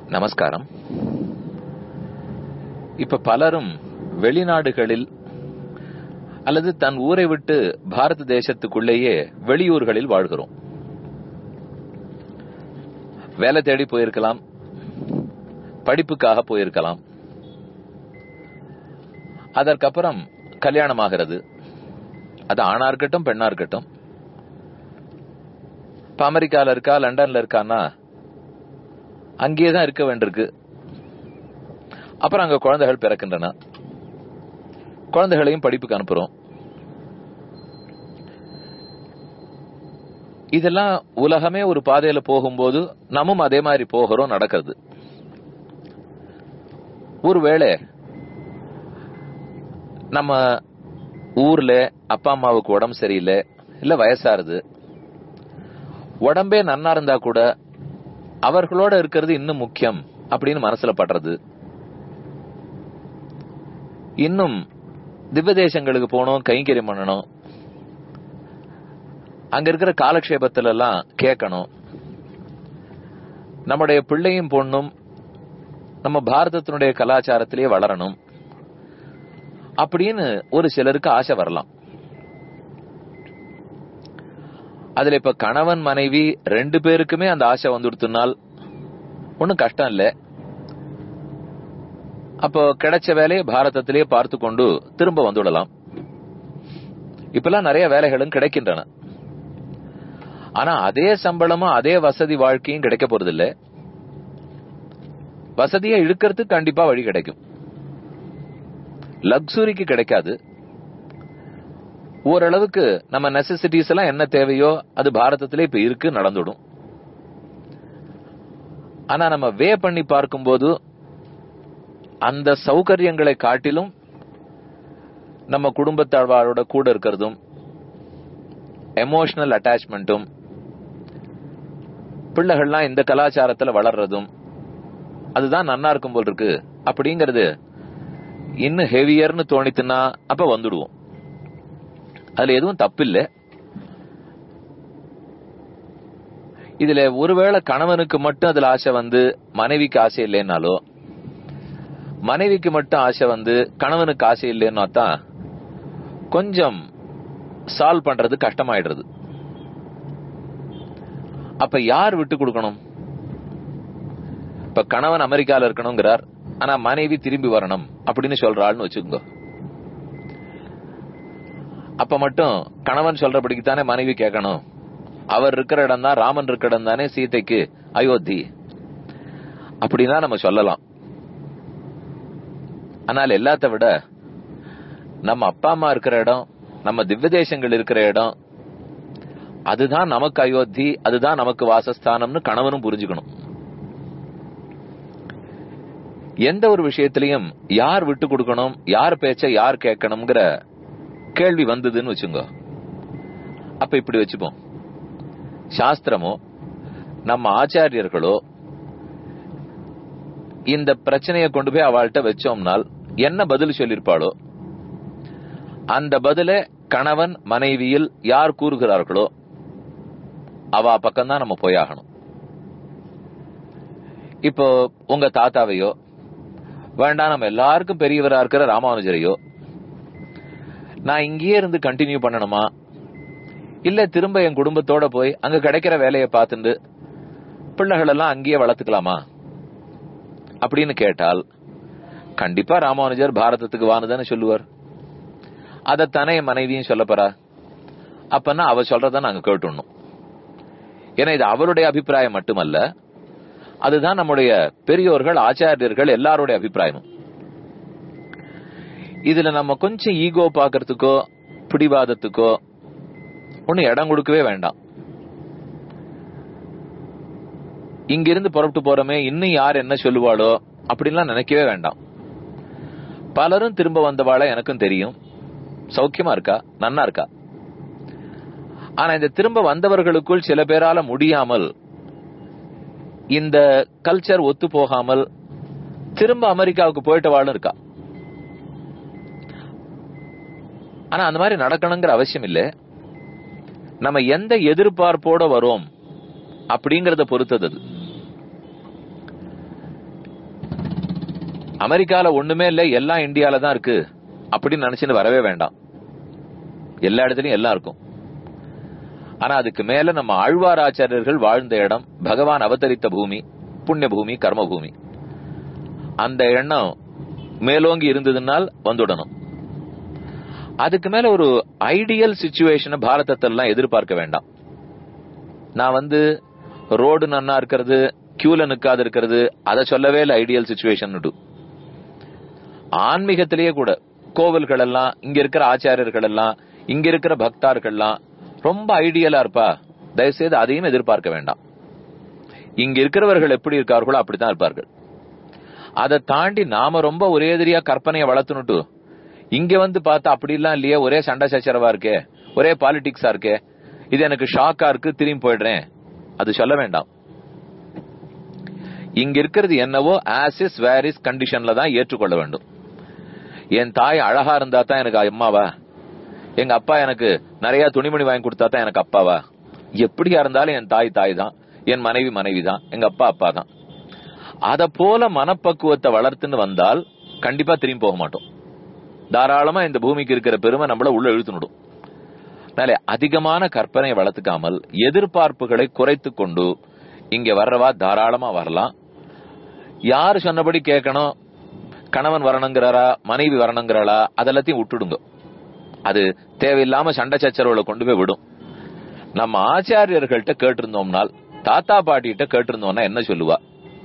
நமஸ்காரம் இப்ப பலரும் வெளிநாடுகளில் அல்லது தன் ஊரை விட்டு பாரத தேசத்துக்குள்ளேயே வெளியூர்களில் வாழ்கிறோம் வேலை தேடி போயிருக்கலாம் படிப்புக்காக போயிருக்கலாம் அதற்கப்புறம் கல்யாணமாகிறது அது ஆணா இருக்கட்டும் பெண்ணா இருக்கட்டும் இப்ப அமெரிக்கால இருக்கா லண்டன்ல இருக்கான்னா அங்கேயே தான் இருக்க வேண்டியிருக்கு அப்புறம் அங்க குழந்தைகள் பிறக்கின்றன குழந்தைகளையும் படிப்புக்கு அனுப்புறோம் இதெல்லாம் உலகமே ஒரு பாதையில போகும்போது நம்மும் அதே மாதிரி போகிறோம் நடக்கிறது ஒருவேளை நம்ம ஊர்ல அப்பா அம்மாவுக்கு உடம்பு சரியில்லை இல்ல வயசாருது உடம்பே நன்னா இருந்தா கூட அவர்களோட இருக்கிறது இன்னும் முக்கியம் அப்படின்னு மனசுல படுறது இன்னும் திவ்ய தேசங்களுக்கு போகணும் கைங்கரியம் பண்ணணும் அங்க இருக்கிற காலக்ஷேபத்துல எல்லாம் கேட்கணும் நம்முடைய பிள்ளையும் பொண்ணும் நம்ம பாரதத்தினுடைய கலாச்சாரத்திலேயே வளரணும் அப்படின்னு ஒரு சிலருக்கு ஆசை வரலாம் அதுல இப்ப கணவன் மனைவி ரெண்டு பேருக்குமே அந்த ஆசை வந்துடுத்துனால் ஒன்னும் கஷ்டம் இல்ல அப்போ கிடைச்ச வேலையை பாரதத்திலேயே பார்த்து கொண்டு திரும்ப வந்துடலாம் இப்பெல்லாம் நிறைய வேலைகளும் கிடைக்கின்றன ஆனா அதே சம்பளமும் அதே வசதி வாழ்க்கையும் கிடைக்க போறது இல்ல வசதியை இழுக்கிறதுக்கு கண்டிப்பா வழி கிடைக்கும் லக்ஸுரிக்கு கிடைக்காது ஓரளவுக்கு நம்ம நெசசிட்டிஸ் எல்லாம் என்ன தேவையோ அது பாரதத்திலே இப்ப இருக்கு நடந்துடும் ஆனா நம்ம வே பண்ணி பார்க்கும்போது அந்த சௌகரியங்களை காட்டிலும் நம்ம குடும்பத்தாழ்வாரோட கூட இருக்கிறதும் எமோஷனல் அட்டாச்மெண்ட்டும் பிள்ளைகள்லாம் இந்த கலாச்சாரத்துல வளர்றதும் அதுதான் நன்னா இருக்கும் போல் இருக்கு அப்படிங்கறது இன்னும் ஹெவியர்னு தோணித்துன்னா அப்ப வந்துடுவோம் அதுல எதுவும் தப்பில்லை இதுல ஒருவேளை கணவனுக்கு மட்டும் அதுல ஆசை வந்து மனைவிக்கு ஆசை இல்லைன்னாலோ மனைவிக்கு மட்டும் ஆசை வந்து கணவனுக்கு ஆசை இல்லைன்னா தான் கொஞ்சம் சால்வ் பண்றது கஷ்டமாயிடுறது அப்ப யார் விட்டு கொடுக்கணும் இப்ப கணவன் அமெரிக்கால இருக்கணுங்கிறார் ஆனா மனைவி திரும்பி வரணும் அப்படின்னு சொல்றாள்னு வச்சுக்கோங்க அப்ப மட்டும் கணவன் சொல்றபடிக்கு தானே மனைவி கேட்கணும் அவர் இருக்கிற இடம் தான் ராமன் இருக்கிற இடம் தானே சீதைக்கு அயோத்தி அப்படின்னா நம்ம சொல்லலாம் ஆனால் எல்லாத்த விட நம்ம அப்பா அம்மா இருக்கிற இடம் நம்ம திவ்ய தேசங்கள் இருக்கிற இடம் அதுதான் நமக்கு அயோத்தி அதுதான் நமக்கு வாசஸ்தானம்னு கணவனும் புரிஞ்சுக்கணும் எந்த ஒரு விஷயத்திலையும் யார் விட்டு கொடுக்கணும் யார் பேச்ச யார் கேட்கணுங்கிற கேள்வி வந்ததுன்னு வச்சுங்க அப்ப இப்படி வச்சுப்போம் சாஸ்திரமோ நம்ம ஆச்சாரியர்களோ இந்த பிரச்சனையை கொண்டு போய் அவள்கிட்ட வச்சோம்னால் என்ன பதில் சொல்லிருப்பாளோ அந்த பதில கணவன் மனைவியில் யார் கூறுகிறார்களோ அவ பக்கம்தான் நம்ம போயாகணும் இப்போ உங்க தாத்தாவையோ வேண்டாம் நம்ம எல்லாருக்கும் பெரியவரா இருக்கிற ராமானுஜரையோ நான் இங்கேயே இருந்து கண்டினியூ பண்ணணுமா இல்ல திரும்ப என் குடும்பத்தோட போய் அங்க கிடைக்கிற வேலையை பார்த்துட்டு பிள்ளைகள் எல்லாம் அங்கேயே வளர்த்துக்கலாமா அப்படின்னு கேட்டால் கண்டிப்பா ராமானுஜர் பாரதத்துக்கு வானுதானே சொல்லுவார் அதைத்தானே என் மனைவியும் சொல்ல போறா அப்பன்னா அவ சொல்றத நாங்க கேட்டுடணும் ஏன்னா இது அவருடைய அபிப்பிராயம் மட்டுமல்ல அதுதான் நம்முடைய பெரியோர்கள் ஆச்சாரியர்கள் எல்லாருடைய அபிப்பிராயமும் இதுல நம்ம கொஞ்சம் ஈகோ பாக்குறதுக்கோ பிடிவாதத்துக்கோ ஒன்னும் இடம் கொடுக்கவே வேண்டாம் இங்கிருந்து புறப்பட்டு போறோமே இன்னும் யார் என்ன சொல்லுவாளோ அப்படின்லாம் நினைக்கவே வேண்டாம் பலரும் திரும்ப வந்தவாள எனக்கும் தெரியும் சௌக்கியமா இருக்கா நன்னா இருக்கா ஆனா இந்த திரும்ப வந்தவர்களுக்குள் சில பேரால முடியாமல் இந்த கல்ச்சர் ஒத்து போகாமல் திரும்ப அமெரிக்காவுக்கு போயிட்டவாளும் இருக்கா ஆனா அந்த மாதிரி நடக்கணுங்கிற அவசியம் இல்லை நம்ம எந்த எதிர்பார்ப்போட வரோம் அப்படிங்கறத பொறுத்தது அது அமெரிக்கால ஒண்ணுமே இல்ல எல்லாம் இந்தியால தான் இருக்கு அப்படின்னு நினைச்சுன்னு வரவே வேண்டாம் எல்லா இடத்துலயும் எல்லாம் இருக்கும் ஆனா அதுக்கு மேல நம்ம ஆழ்வாராச்சாரியர்கள் வாழ்ந்த இடம் பகவான் அவதரித்த பூமி புண்ணிய பூமி கர்ம பூமி அந்த எண்ணம் மேலோங்கி இருந்ததுனால் வந்துடணும் அதுக்கு மேல ஒரு ஐடியல் சுச்சுவேஷன் பாரதத்தெல்லாம் எதிர்பார்க்க வேண்டாம் நான் வந்து ரோடு நன்னா இருக்கிறது கியூல நிக்காது இருக்கிறது அதை சொல்லவே இல்லை ஐடியல் சுச்சுவேஷன் ஆன்மீகத்திலேயே கூட கோவில்கள் எல்லாம் இங்க இருக்கிற ஆச்சாரியர்கள் எல்லாம் இங்க இருக்கிற பக்தார்கள்லாம் ரொம்ப ஐடியலா இருப்பா தயவுசெய்து அதையும் எதிர்பார்க்க வேண்டாம் இங்க இருக்கிறவர்கள் எப்படி இருக்கார்களோ அப்படித்தான் இருப்பார்கள் அதை தாண்டி நாம ரொம்ப ஒரே எதிரியா கற்பனையை வளர்த்துனுட்டு இங்க வந்து பார்த்தா அப்படிலாம் இல்லையே ஒரே சண்டை சச்சரவா இருக்கே ஒரே பாலிடிக்ஸா இருக்கே இது எனக்கு ஷாக்கா இருக்கு திரும்பி போயிடுறேன் அது சொல்ல வேண்டாம் இங்க இருக்கிறது என்னவோ ஆஸ் இஸ் வேர் இஸ் கண்டிஷன்ல தான் ஏற்றுக்கொள்ள வேண்டும் என் தாய் அழகா இருந்தா தான் எனக்கு அம்மாவா எங்க அப்பா எனக்கு நிறைய துணிமணி வாங்கி கொடுத்தா தான் எனக்கு அப்பாவா எப்படியா இருந்தாலும் என் தாய் தாய் தான் என் மனைவி மனைவி தான் எங்க அப்பா அப்பா தான் அத போல மனப்பக்குவத்தை வளர்த்துன்னு வந்தால் கண்டிப்பா திரும்பி போக மாட்டோம் தாராளமா இந்த பூமிக்கு இருக்கிற பெருமை நம்மள உள்ள இழுத்துனுடும் அதனால அதிகமான கற்பனை வளர்த்துக்காமல் எதிர்பார்ப்புகளை குறைத்து கொண்டு இங்க வர்றவா தாராளமா வரலாம் யாரு சொன்னபடி கேட்கணும் கணவன் வரணுங்கிறாரா மனைவி வரணுங்கிறாளா அதெல்லாத்தையும் விட்டுடுங்க அது தேவையில்லாம சண்டை சச்சரவுல கொண்டு போய் விடும் நம்ம ஆச்சாரியர்கள்ட்ட கேட்டிருந்தோம்னால் தாத்தா பாட்டிகிட்ட கேட்டிருந்தோம்னா என்ன சொல்லுவா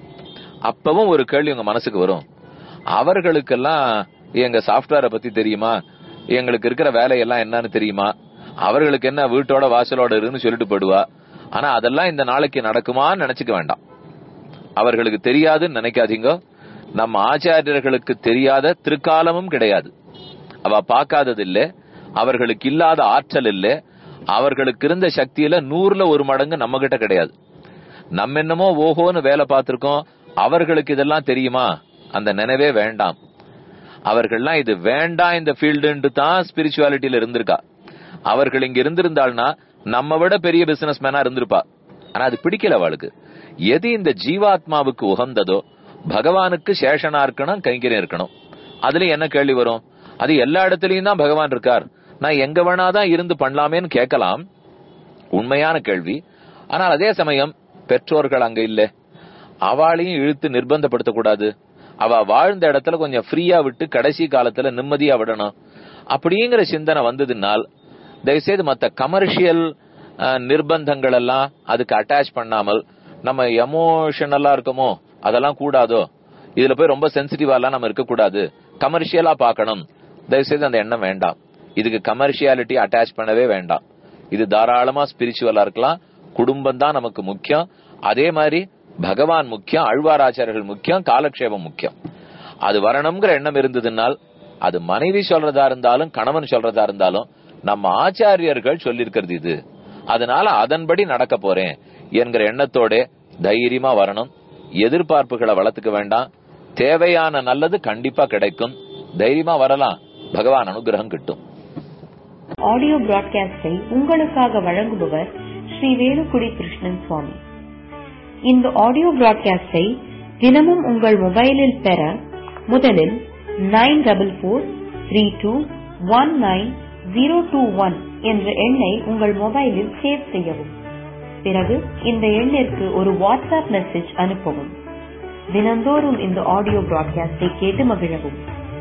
அப்பவும் ஒரு கேள்வி உங்க மனசுக்கு வரும் அவர்களுக்கெல்லாம் எங்க சாப்ட்வேரை பத்தி தெரியுமா எங்களுக்கு இருக்கிற வேலையெல்லாம் என்னன்னு தெரியுமா அவர்களுக்கு என்ன வீட்டோட வாசலோட இருக்குன்னு சொல்லிட்டு போடுவா ஆனா அதெல்லாம் இந்த நாளைக்கு நடக்குமான்னு நினைச்சுக்க வேண்டாம் அவர்களுக்கு தெரியாதுன்னு நினைக்காதீங்க நம்ம ஆச்சாரியர்களுக்கு தெரியாத திருக்காலமும் கிடையாது அவ பார்க்காதது இல்ல அவர்களுக்கு இல்லாத ஆற்றல் இல்ல அவர்களுக்கு இருந்த சக்தியில நூறுல ஒரு மடங்கு நம்ம கிட்ட கிடையாது நம்ம என்னமோ ஓஹோன்னு வேலை பார்த்திருக்கோம் அவர்களுக்கு இதெல்லாம் தெரியுமா அந்த நினைவே வேண்டாம் அவர்கள்லாம் இது வேண்டாம் இந்த ஃபீல்டுன்ட்டு தான் ஸ்பிரிச்சுவாலிட்டியில இருந்திருக்கா அவர்கள் இங்க இருந்திருந்தாள்னா நம்ம விட பெரிய பிசினஸ் மேனா இருந்திருப்பா ஆனா அது பிடிக்கல அவளுக்கு எது இந்த ஜீவாத்மாவுக்கு உகந்ததோ பகவானுக்கு சேஷனா இருக்கணும் கைங்கரியம் இருக்கணும் அதுல என்ன கேள்வி வரும் அது எல்லா இடத்துலயும் தான் பகவான் இருக்கார் நான் எங்க வேணாதான் இருந்து பண்ணலாமேன்னு கேட்கலாம் உண்மையான கேள்வி ஆனால் அதே சமயம் பெற்றோர்கள் அங்க இல்ல அவளையும் இழுத்து நிர்பந்தப்படுத்தக்கூடாது அவ வாழ்ந்த இடத்துல கொஞ்சம் ஃப்ரீயா விட்டு கடைசி காலத்துல நிம்மதியா விடணும் அப்படிங்கிற சிந்தனை வந்ததுனால் தயவுசெய்து மத்த கமர்ஷியல் நிர்பந்தங்கள் எல்லாம் அதுக்கு அட்டாச் பண்ணாமல் நம்ம எமோஷனலா இருக்கமோ அதெல்லாம் கூடாதோ இதுல போய் ரொம்ப சென்சிட்டிவா எல்லாம் நம்ம இருக்கக்கூடாது கமர்ஷியலா பார்க்கணும் தயவுசெய்து அந்த எண்ணம் வேண்டாம் இதுக்கு கமர்ஷியாலிட்டி அட்டாச் பண்ணவே வேண்டாம் இது தாராளமா ஸ்பிரிச்சுவலா இருக்கலாம் குடும்பம் தான் நமக்கு முக்கியம் அதே மாதிரி பகவான் முக்கியம் அழ்வாராச்சாரியர்கள் முக்கியம் காலக்ஷேபம் முக்கியம் அது வரணுங்கிற எண்ணம் இருந்ததுனால் அது மனைவி சொல்றதா இருந்தாலும் கணவன் சொல்றதா இருந்தாலும் நம்ம ஆச்சாரியர்கள் சொல்லிருக்கிறது இது அதனால அதன்படி நடக்க போறேன் என்கிற எண்ணத்தோட தைரியமா வரணும் எதிர்பார்ப்புகளை வளர்த்துக்க வேண்டாம் தேவையான நல்லது கண்டிப்பா கிடைக்கும் தைரியமா வரலாம் பகவான் அனுகிரகம் கிட்டும் ஆடியோ பிராட்காஸ்டை உங்களுக்காக வழங்குபவர் ஸ்ரீ வேலுக்குடி கிருஷ்ணன் சுவாமி இந்த ஆடியோ பிராட்காஸ்டை தினமும் உங்கள் மொபைலில் பெற முதலில் nine double four three two one nine zero two one என்ற எண்ணை உங்கள் மொபைலில் சேவ் செய்யவும் பிறகு இந்த எண்ணிற்கு ஒரு வாட்ஸ்அப் மெசேஜ் அனுப்பவும் தினந்தோறும் இந்த ஆடியோ பிராட்காஸ்டை கேட்டு மகிழவும்